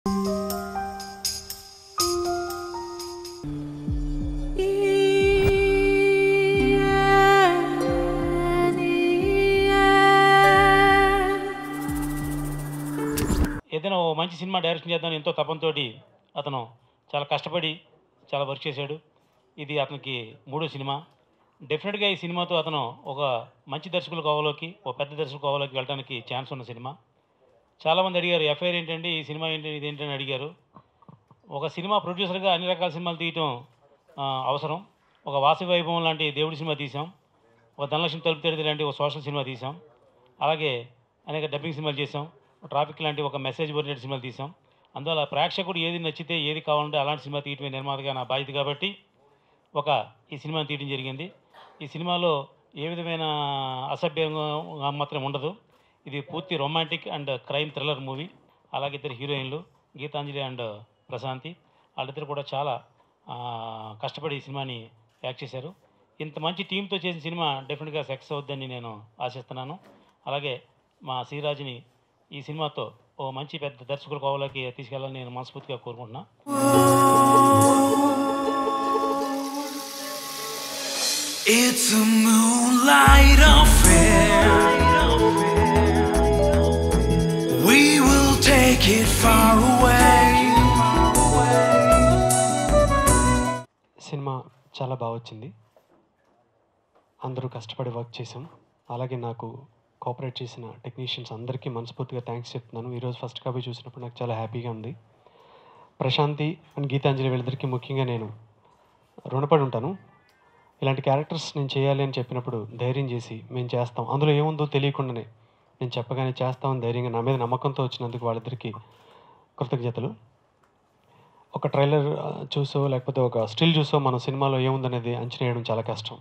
ఏదైనా ఓ మంచి cinema direction చేద్దామని ఎంతో తపంతోటి అతను చాలా కష్టపడి చాలా వర్క్ చేశాడు ఇది అతనికి మూడో సినిమా డెఫినెట్గా ఈ సినిమాతో అతను ఒక మంచి దర్శకుల కోవలోకి ఒక పెద్ద దర్శకుల కోవలోకి వెళ్ళడానికి ఛాన్స్ ఉన్న సినిమా చాలామంది అడిగారు ఎఫ్ఐఆర్ ఏంటండి ఈ సినిమా ఏంటి ఇది ఏంటని అడిగారు ఒక సినిమా ప్రొడ్యూసర్గా అన్ని రకాల సినిమాలు తీయటం ఆ, అవసరం ఒక వాసి వైభవం లాంటి దేవుడి సినిమా తీసాం ఒక ధనలక్ష్మి తలుపు తెరిది లాంటి ఒక సోషల్ సినిమా తీసాం అలాగే అనేక డబ్బింగ్ సినిమాలు చేసాం ట్రాఫిక్ లాంటి ఒక మెసేజ్ ఓరియంటెడ్ సినిమాలు తీసాం అందువల్ల ప్రేక్షకుడు ఏది నచ్చితే ఏది కావాలంటే అలాంటి సినిమా తీయటమే నిర్మాతగా నా బాధ్యత కాబట్టి ఒక ఈ సినిమాని తీయడం జరిగింది ఈ సినిమాలో ఏ విధమైన అసభ్యంగా మాత్రం ఉండదు ఇది పూర్తి romantic and crime thriller movie అలాగే ఇద్దరు హీరోయిన్లు గీతాంజలి అండ్ ప్రశాంతి వాళ్ళిద్దరు కూడా చాలా ఆ, కష్టపడి ఈ సినిమాని యాక్ట్ చేశారు ఇంత మంచి టీంతో చేసిన సినిమా డెఫినెట్గా సక్సెస్ అవుద్దని నేను ఆశిస్తున్నాను అలాగే మా శ్రీరాజుని ఈ సినిమాతో ఓ మంచి పెద్ద దర్శకుల కోవలోకి తీసుకెళ్ళాలని నేను మనస్ఫూర్తిగా కోరుకుంటున్నా It's a moonlight affair. We will take it far away. Cinema చాలా బాగా వచ్చింది అందరూ కష్టపడి వర్క్ చేసాం అలాగే నాకు కోఆపరేట్ చేసిన టెక్నీషియన్స్ అందరికీ మనస్ఫూర్తిగా థ్యాంక్స్ చెప్తున్నాను ఈరోజు ఫస్ట్ కాపీ చూసినప్పుడు నాకు చాలా హ్యాపీగా ఉంది ప్రశాంతి అండ్ గీతాంజలి వీళ్ళిద్దరికీ ముఖ్యంగా నేను రుణపడి ఉంటాను ఇలాంటి క్యారెక్టర్స్ నేను చేయాలి అని చెప్పినప్పుడు ధైర్యం చేసి మేము చేస్తాం అందులో ఏముందో తెలియకుండానే నేను చెప్పగానే చేస్తామని ధైర్యంగా నా మీద నమ్మకంతో వచ్చినందుకు వాళ్ళిద్దరికీ కృతజ్ఞతలు ఒక ట్రైలర్ ఆ, చూసో లేకపోతే ఒక స్టిల్ చూసో మన సినిమాలో ఏముందనేది అంచనా వేయడం చాలా కష్టం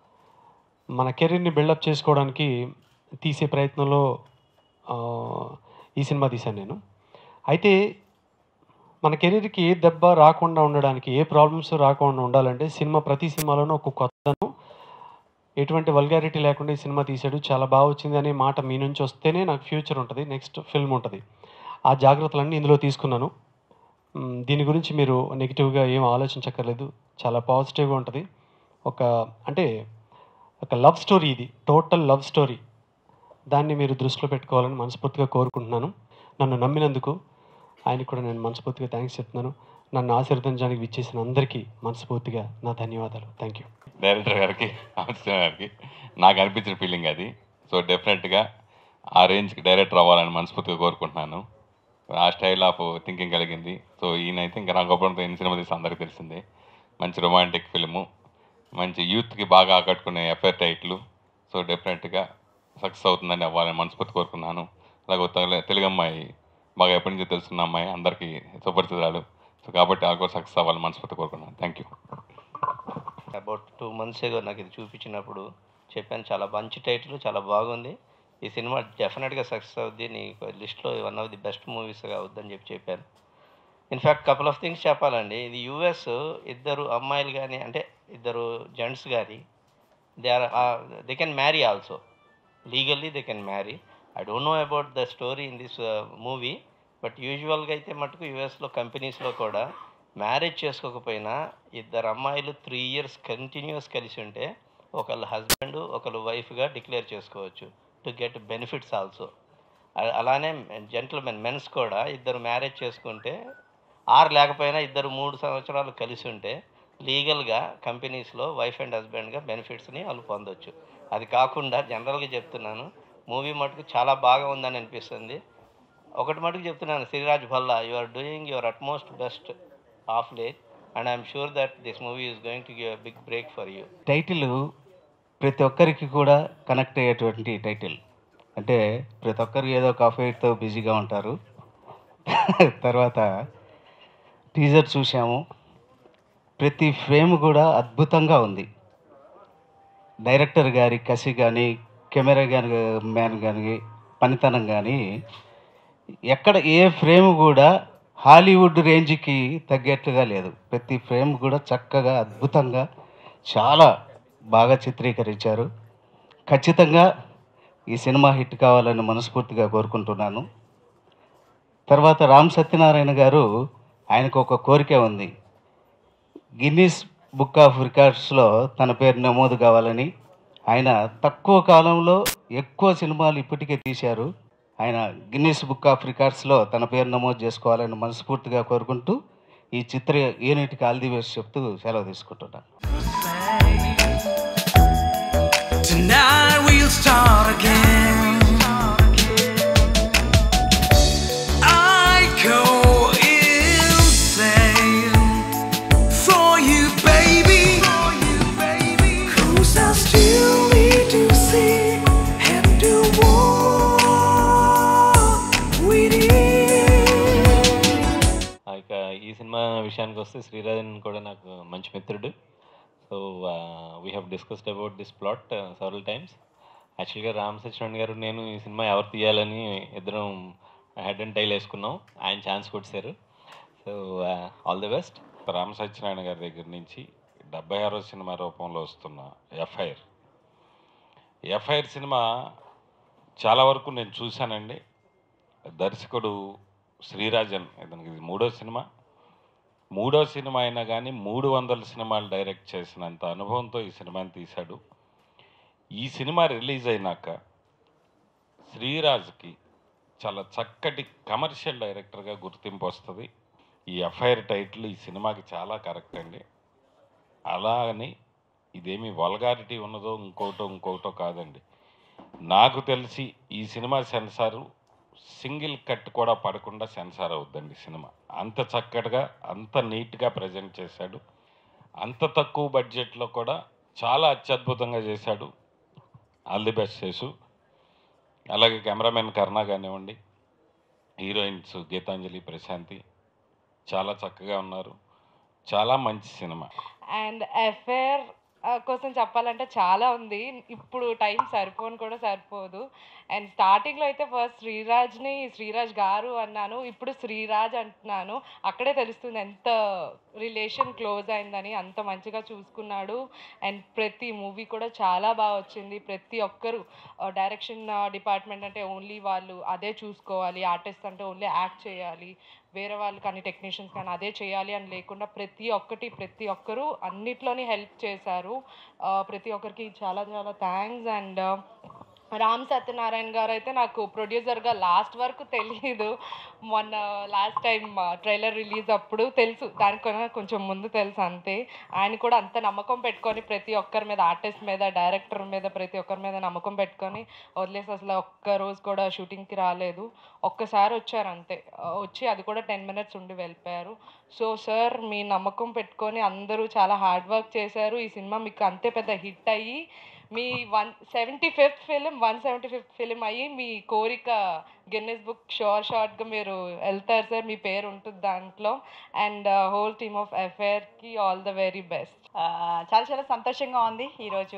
మన కెరీర్ని బిల్డప్ చేసుకోవడానికి తీసే ప్రయత్నంలో ఆ, ఈ సినిమా తీశాను నేను అయితే మన కెరీర్కి ఏ దెబ్బ రాకుండా ఉండడానికి ఏ ప్రాబ్లమ్స్ రాకుండా ఉండాలంటే సినిమా ప్రతి సినిమాలోనూ ఒక కొత్తను ఎటువంటి వల్గారిటీ లేకుండా ఈ సినిమా తీశాడు చాలా బాగా వచ్చింది అనే మాట మీ నుంచి వస్తేనే నాకు ఫ్యూచర్ ఉంటుంది నెక్స్ట్ ఫిల్మ్ ఉంటుంది ఆ జాగ్రత్తలన్నీ ఇందులో తీసుకున్నాను మ్, దీని గురించి మీరు నెగిటివ్గా ఏం ఆలోచించక్కర్లేదు చాలా పాజిటివ్గా ఉంటుంది ఒక అంటే ఒక లవ్ స్టోరీ ఇది టోటల్ లవ్ స్టోరీ దాన్ని మీరు దృష్టిలో పెట్టుకోవాలని మనస్ఫూర్తిగా కోరుకుంటున్నాను నన్ను నమ్మినందుకు ఆయనకు కూడా నేను మనస్ఫూర్తిగా థ్యాంక్స్ చెప్తున్నాను నన్ను ఆశీర్వదించడానికి విచ్చేసిన అందరికీ మనస్ఫూర్తిగా నా ధన్యవాదాలు థ్యాంక్ యూ డైరెక్టర్ గారికి ఆఫీసర్ గారికి నాకు అనిపించిన ఫీలింగ్ అది సో డెఫినెట్గా ఆ రేంజ్కి డైరెక్టర్ అవ్వాలని మనస్ఫూర్తిగా కోరుకుంటున్నాను ఆ స్టైల్ ఆఫ్ థింకింగ్ కలిగింది సో ఈయనైతే ఇంకా రంగపురంతో ఎన్ని సినిమా తీసి అందరికీ తెలిసిందే మంచి రొమాంటిక్ ఫిల్ము మంచి యూత్కి బాగా ఆకట్టుకునే ఎఫ్ఐఆర్ టైట్లు సో డెఫినెట్గా సక్సెస్ అవుతుందని అవ్వాలని మనస్ఫూర్తి కోరుకున్నాను అలాగే తెలు- తెలుగు అమ్మాయి బాగా ఎప్పటి నుంచో తెలుసున్న అమ్మాయి అందరికీ సుపరిచితురాలు సో కాబట్టి ఆ కూడా సక్సెస్ అవ్వాలని మనస్ఫూర్తి కోరుకున్నాను thank you about two months ago నాకు ఇది చూపించినప్పుడు చెప్పాను చాలా మంచి టైటిల్ చాలా బాగుంది ఈ సినిమా డెఫినెట్గా సక్సెస్ అవుద్ది నీ లిస్ట్లో వన్ ఆఫ్ ది బెస్ట్ మూవీస్గా అవుద్దని చెప్పి చెప్పాను ఇన్ఫ్యాక్ట్ కపుల్ ఆఫ్ థింగ్స్ చెప్పాలండి ఇది యుఎస్ ఇద్దరు అమ్మాయిలు కానీ అంటే ఇద్దరు జెంట్స్ కానీ they are they can marry also legally they can marry I don't know about the story in this movie but యూజువల్గా అయితే మటుకు యూఎస్లో కంపెనీస్లో కూడా మ్యారేజ్ చేసుకోకపోయినా ఇద్దరు అమ్మాయిలు త్రీ ఇయర్స్ కంటిన్యూస్ కలిసి ఉంటే ఒకళ్ళు హస్బెండ్ ఒకళ్ళు వైఫ్గా డిక్లేర్ చేసుకోవచ్చు టు గెట్ బెనిఫిట్స్ ఆల్సో అలానే జెంటల్మెన్ మెన్స్ కూడా ఇద్దరు మ్యారేజ్ చేసుకుంటే ఆరు లేకపోయినా ఇద్దరు మూడు సంవత్సరాలు కలిసి ఉంటే లీగల్గా కంపెనీస్లో వైఫ్ అండ్ హస్బెండ్గా బెనిఫిట్స్ని వాళ్ళు పొందొచ్చు అది కాకుండా జనరల్గా చెప్తున్నాను మూవీ మటుకు చాలా బాగా ఉందని అనిపిస్తుంది ఒకటి మటుకు చెప్తున్నాను Sriraj Bhalla you are doing your utmost best of late and I'm sure that this movie is going to give a big break for you title ప్రతి ఒక్కరికి కూడా కనెక్ట్ అయ్యేటువంటి టైటిల్ అంటే ప్రతి ఒక్కరు ఏదో ఒక అఫైర్తో బిజీగా ఉంటారు తర్వాత టీజర్ చూసాము ప్రతి ఫ్రేమ్ కూడా అద్భుతంగా ఉంది డైరెక్టర్ గారి కసి కానీ కెమెరా గాని మ్యాన్ కానీ పనితనం కానీ ఎక్కడ ఏ ఫ్రేమ్ కూడా హాలీవుడ్ రేంజ్కి తగ్గట్టుగా లేదు ప్రతి ఫ్రేమ్ కూడా చక్కగా అద్భుతంగా చాలా బాగా చిత్రీకరించారు ఖచ్చితంగా ఈ సినిమా హిట్ కావాలని మనస్ఫూర్తిగా కోరుకుంటున్నాను తర్వాత రామ్ సత్యనారాయణ గారు ఆయనకు ఒక కోరిక ఉంది గిన్నీస్ బుక్ ఆఫ్ రికార్డ్స్లో తన పేరు నమోదు కావాలని ఆయన తక్కువ కాలంలో ఎక్కువ సినిమాలు ఇప్పటికే తీశారు ఆయన గిన్నీస్ బుక్ ఆఫ్ రికార్డ్స్లో తన పేరు నమోదు చేసుకోవాలని మనస్ఫూర్తిగా కోరుకుంటూ ఈ చిత్ర యూనిట్కి ఆల్ ది బెస్ట్ చెప్తూ సెలవు తీసుకుంటున్నాను Tonight we'll start again. I go insane for you, baby. Cause I still need to see and do what we did. ఇక ఈ సినిమా విషయానికి వస్తే శ్రీరాజన్ కూడా నాకు మంచి మిత్రుడు so we have discussed about this plot several times యాక్చువల్గా రామ్ సత్యనారాయణ గారు నేను ఈ సినిమా ఎవరు తీయాలని ఇద్దరం హెడ్ అండ్ టైల్ వేసుకున్నాం ఆయన ఛాన్స్ కొట్టారు so all the best Rama Satyanarayana గారి దగ్గర నుంచి డెబ్బై ఆరో సినిమా రూపంలో వస్తున్న ఎఫ్ఐఆర్ ఎఫ్ఐఆర్ సినిమా చాలా వరకు నేను చూశానండి దర్శకుడు శ్రీరాజన్ ఇతనికి ఇది మూడో సినిమా మూడో సినిమా అయినా కానీ మూడు వందల సినిమాలు డైరెక్ట్ చేసినంత అనుభవంతో ఈ సినిమాని తీశాడు ఈ సినిమా రిలీజ్ అయినాక శ్రీరాజ్కి చాలా చక్కటి కమర్షియల్ డైరెక్టర్గా గుర్తింపు వస్తుంది ఈ ఎఫ్ఐఆర్ టైటిల్ ఈ సినిమాకి చాలా కరెక్ట్ అండి అలా అని ఇదేమి వల్గారిటీ ఉన్నదో ఇంకోటో ఇంకోటో కాదండి నాకు తెలిసి ఈ సినిమా సెన్సారు సింగిల్ కట్ కూడా పడకుండా సెన్సార్ అవుద్దండి సినిమా అంత చక్కటిగా అంత నీట్గా ప్రజెంట్ చేశాడు అంత తక్కువ బడ్జెట్లో కూడా చాలా అత్యద్భుతంగా చేశాడు ఆల్ ది బెస్ట్ చేసు అలాగే కెమెరామెన్ కర్ణ కానివ్వండి హీరోయిన్స్ గీతాంజలి ప్రశాంతి చాలా చక్కగా ఉన్నారు చాలా మంచి సినిమా అండ్ అఫేర్ కోసం చెప్పాలంటే చాలా ఉంది ఇప్పుడు టైం సరిపోను కూడా సరిపోదు అండ్ స్టార్టింగ్లో అయితే ఫస్ట్ శ్రీరాజ్ని శ్రీరాజ్ గారు అన్నాను ఇప్పుడు శ్రీరాజ్ అంటున్నాను అక్కడే తెలుస్తుంది ఎంత రిలేషన్ క్లోజ్ అయిందని అంత మంచిగా చూసుకున్నాడు అండ్ ప్రతి మూవీ కూడా చాలా బాగా వచ్చింది ప్రతి ఒక్కరు డైరెక్షన్ డిపార్ట్మెంట్ అంటే ఓన్లీ వాళ్ళు అదే చూసుకోవాలి ఆర్టిస్ట్ అంటే ఓన్లీ యాక్ట్ చేయాలి వేరే వాళ్ళు కానీ టెక్నీషియన్స్ కానీ అదే చేయాలి అని లేకుండా ప్రతి ఒక్కటి ప్రతి ఒక్కరు అన్నిట్లోని హెల్ప్ చేశారు ఆ, ప్రతి ఒక్కరికి చాలా చాలా థ్యాంక్స్ అండ్ రామ్ సత్యనారాయణ గారు అయితే నాకు ప్రొడ్యూసర్గా లాస్ట్ వరకు తెలియదు మొన్న లాస్ట్ టైం ట్రైలర్ రిలీజ్ అప్పుడు తెలుసు దానికన్నా కొంచెం ముందు తెలుసు అంతే ఆయన కూడా అంత నమ్మకం పెట్టుకొని ప్రతి ఒక్కరి మీద ఆర్టిస్ట్ మీద డైరెక్టర్ మీద ప్రతి ఒక్కరి మీద నమ్మకం పెట్టుకొని వదిలేసి అసలు ఒక్క రోజు కూడా షూటింగ్కి రాలేదు ఒక్కసారి వచ్చారు అంతే ఆ, వచ్చి అది కూడా టెన్ మినిట్స్ ఉండి వెళ్ళిపోయారు సో సార్ మీ నమ్మకం పెట్టుకొని అందరూ చాలా హార్డ్ వర్క్ చేశారు ఈ సినిమా మీకు అంతే పెద్ద హిట్ అయ్యి మీ one seventy fifth film one seventy fifth film అయ్యి మీ కోరిక గిన్నెస్ బుక్ షోర్ షార్ట్గా మీరు వెళ్తారు సార్ మీ పేరు ఉంటుంది దాంట్లో అండ్ హోల్ టీమ్ ఆఫ్ అఫేర్కి ఆల్ ద వెరీ బెస్ట్ ఆ, చాలా చాలా సంతోషంగా ఉంది ఈరోజు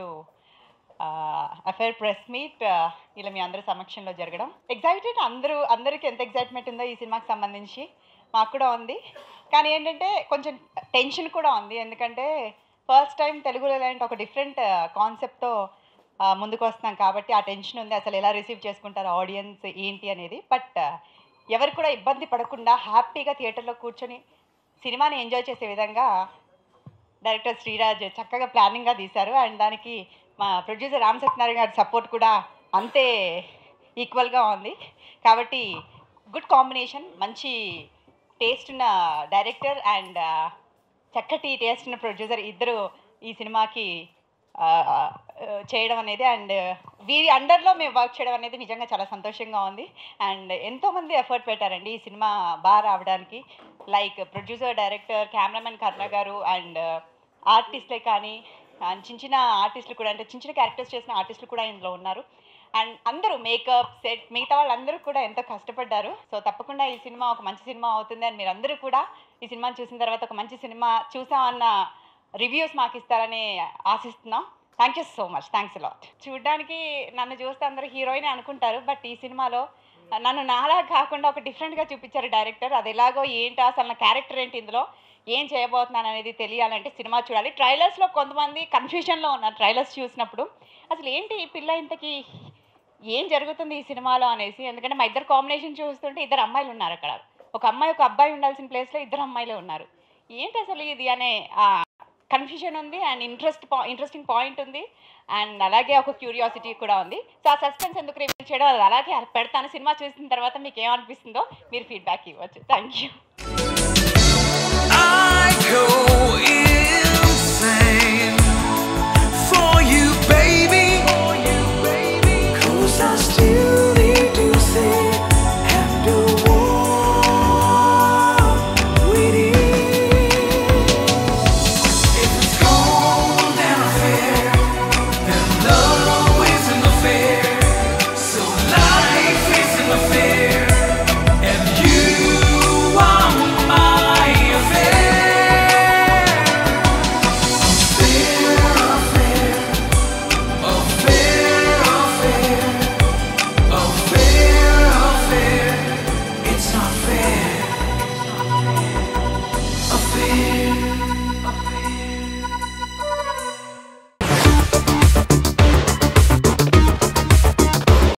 అఫైర్ ప్రెస్ మీట్ ఇలా మీ అందరి సమక్షంలో జరగడం ఎగ్జైటెడ్ అందరూ అందరికీ ఎంత ఎగ్జైట్మెంట్ ఉందో ఈ సినిమాకి సంబంధించి మాకు కూడా ఉంది కానీ ఏంటంటే కొంచెం టెన్షన్ కూడా ఉంది ఎందుకంటే ఫస్ట్ టైం తెలుగులో ఇలాంటి ఒక డిఫరెంట్ కాన్సెప్ట్తో ముందుకు వస్తున్నాం కాబట్టి ఆ టెన్షన్ ఉంది అసలు ఎలా రిసీవ్ చేసుకుంటారు ఆడియన్స్ ఏంటి అనేది బట్ ఎవరు కూడా ఇబ్బంది పడకుండా హ్యాపీగా థియేటర్లో కూర్చొని సినిమాని ఎంజాయ్ చేసే విధంగా డైరెక్టర్ శ్రీరాజ్ చక్కగా ప్లానింగ్గా తీశారు అండ్ దానికి మా ప్రొడ్యూసర్ రామ్ సత్యనారాయణ గారి సపోర్ట్ కూడా అంతే ఈక్వల్గా ఉంది కాబట్టి గుడ్ కాంబినేషన్ మంచి టేస్ట్ ఉన్న డైరెక్టర్ అండ్ చక్కటి టేస్ట్ ఉన్న ప్రొడ్యూసర్ ఇద్దరు ఈ సినిమాకి ఆ, ఆ, చేయడం అనేది అండ్ వీరి అండర్లో మేము వర్క్ చేయడం అనేది నిజంగా చాలా సంతోషంగా ఉంది అండ్ ఎంతోమంది ఎఫర్ట్ పెట్టారండి ఈ సినిమా బాగా రావడానికి like producer director cameraman Karna గారు అండ్ ఆర్టిస్ట్లే కానీ and చిన్న చిన్న ఆర్టిస్టులు కూడా అంటే చిన్న చిన్న క్యారెక్టర్స్ చేసిన ఆర్టిస్టులు కూడా ఇందులో ఉన్నారు అండ్ అందరూ మేకప్ సెట్ మిగతా వాళ్ళందరూ కూడా ఎంతో కష్టపడ్డారు సో తప్పకుండా ఈ సినిమా ఒక మంచి సినిమా అవుతుంది అని మీరు అందరూ కూడా ఈ సినిమాని చూసిన తర్వాత ఒక మంచి సినిమా చూసామన్న రివ్యూస్ మాకు ఇస్తారని ఆశిస్తున్నాం thank you so much thanks lot చూడడానికి నన్ను చూస్తే అందరూ హీరోయిన్ అనుకుంటారు బట్ ఈ సినిమాలో నన్ను నాలా కాకుండా ఒక డిఫరెంట్గా చూపించారు డైరెక్టర్ అది ఎలాగో ఏంటో అసలు నా క్యారెక్టర్ ఏంటి ఇందులో ఏం చేయబోతున్నాను అనేది తెలియాలంటే సినిమా చూడాలి ట్రైలర్స్లో కొంతమంది కన్ఫ్యూజన్లో ఉన్నారు ట్రైలర్స్ చూసినప్పుడు అసలు ఏంటి ఈ పిల్ల ఇంతకీ ఏం జరుగుతుంది ఈ సినిమాలో అనేసి ఎందుకంటే మా ఇద్దరు కాంబినేషన్ చూస్తుంటే ఇద్దరు అమ్మాయిలు ఉన్నారు అక్కడ ఒక అమ్మాయి ఒక అబ్బాయి ఉండాల్సిన ప్లేస్లో ఇద్దరు అమ్మాయిలే ఉన్నారు ఏంటి అసలు ఇది అనే కన్ఫ్యూజన్ ఉంది అండ్ ఇంట్రెస్ట్ ఇంట్రెస్టింగ్ పాయింట్ ఉంది అండ్ అలాగే ఒక క్యూరియాసిటీ కూడా ఉంది సో ఆ సస్పెన్స్ ఎందుకు రివీల్ చేయడం అది అలాగే పెడతాను సినిమా చూసిన తర్వాత మీకు ఏమనిపిస్తుందో మీరు ఫీడ్బ్యాక్ ఇవ్వచ్చు థ్యాంక్ యూ